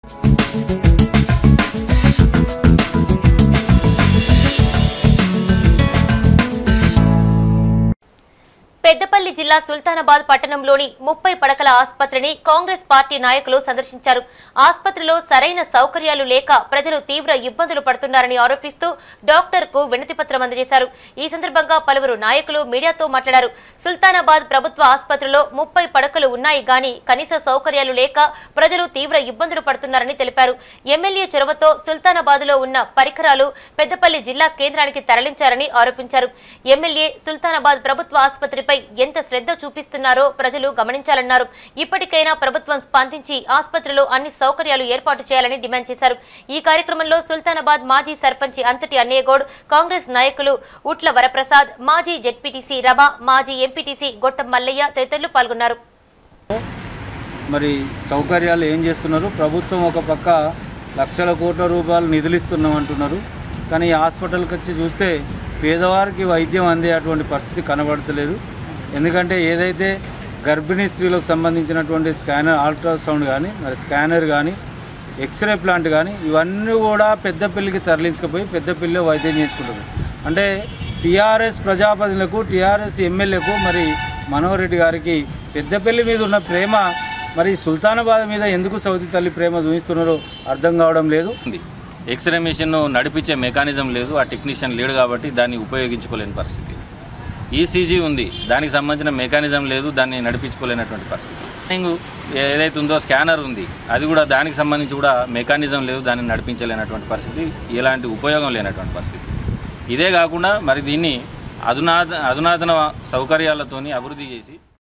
పెద్దపల్లి జిల్లా సుల్తానాబాద్ పట్టణంలోని ముప్పై పడకల ఆసుపత్రిని కాంగ్రెస్ పార్టీ నాయకులు సందర్శించారు ఆసుపత్రిలో సరైన సౌకర్యాలు లేక ప్రజలు తీవ్ర ఇబ్బందులు పడుతున్నారని ఆరోపిస్తూ డాక్టర్ కు వినతి పత్రం అందజేశారు ఈ సందర్భంగా పలువురు నాయకులు మీడియాతో మాట్లాడారు సుల్తానాబాద్ ప్రభుత్వ ఆసుపత్రిలో ముప్పై పడకలు ఉన్నాయి గాని కనీస సౌకర్యాలు లేక ప్రజలు తీవ్ర ఇబ్బందులు పడుతున్నారని తెలిపారు ఎమ్మెల్యే చొరవతో సుల్తానాబాద్ లో ఉన్న పరికరాలు పెద్దపల్లి జిల్లా కేంద్రానికి తరలించారని ఆరోపించారు ఎమ్మెల్యే సుల్తానాబాద్ ప్రభుత్వ ఆసుపత్రిపై ఎంత శ్రద్ధ చూపిస్తున్నారో ప్రజలు గమనించాలన్నారు ఇప్పటికైనా ప్రభుత్వం స్పందించి ఆసుపత్రిలో అన్ని సౌకర్యాలు ఏర్పాటు చేయాలని డిమాండ్ చేశారు ఈ కార్యక్రమంలో సుల్తానాబాద్ మాజీ సర్పంచ్ అంతటి అన్నయ్యగౌడ్ కాంగ్రెస్ నాయకులు ఉట్ల వరప్రసాద్ మాజీ జెడ్పీటీసీ రమ మాజీ ఎంపీటీసీ గొట్టం మల్లయ్య తదితరులు పాల్గొన్నారు మరి సౌకర్యాలు ఏం చేస్తున్నారు ప్రభుత్వం ఒక పక్క లక్షల కోట్ల రూపాయలు నిధులు ఇస్తున్నాం అంటున్నారు కానీ ఈ హాస్పిటల్కి వచ్చి చూస్తే పేదవారికి వైద్యం అందే అటువంటి పరిస్థితి కనబడతలేదు ఎందుకంటే ఏదైతే గర్భిణీ స్త్రీలకు సంబంధించినటువంటి స్కానర్ అల్ట్రాసౌండ్ కానీ మరి స్కానర్ కానీ ఎక్స్రే ప్లాంట్ కానీ ఇవన్నీ కూడా పెద్దపల్లికి తరలించుకుపోయి పెద్దపల్లిలో వైద్యం చేయించుకుంటుంది అంటే టీఆర్ఎస్ ప్రజాప్రతినిధులకు టీఆర్ఎస్ ఎమ్మెల్యేకు మరి మనోహర్ రెడ్డి గారికి పెద్దపల్లి మీద ఉన్న ప్రేమ మరి సుల్తానాబాద్ మీద ఎందుకు సౌతి తల్లి ప్రేమ చూపిస్తున్నారో అర్థం కావడం లేదు ఉంది ఎక్స్రే మిషన్ నడిపించే మెకానిజం లేదు ఆ టెక్నీషియన్ లేడు కాబట్టి దాన్ని ఉపయోగించుకోలేని పరిస్థితి ఈసీజీ ఉంది దానికి సంబంధించిన మెకానిజం లేదు దాన్ని నడిపించుకోలేనటువంటి పరిస్థితి స్కానింగ్ ఏదైతే ఉందో స్కానర్ ఉంది అది కూడా దానికి సంబంధించి కూడా మెకానిజం లేదు దాన్ని నడిపించలేనటువంటి పరిస్థితి ఎలాంటి ఉపయోగం లేనటువంటి పరిస్థితి ఇదే కాకుండా మరి దీన్ని అధునాత అధునాతన సౌకర్యాలతోని అభివృద్ధి చేసి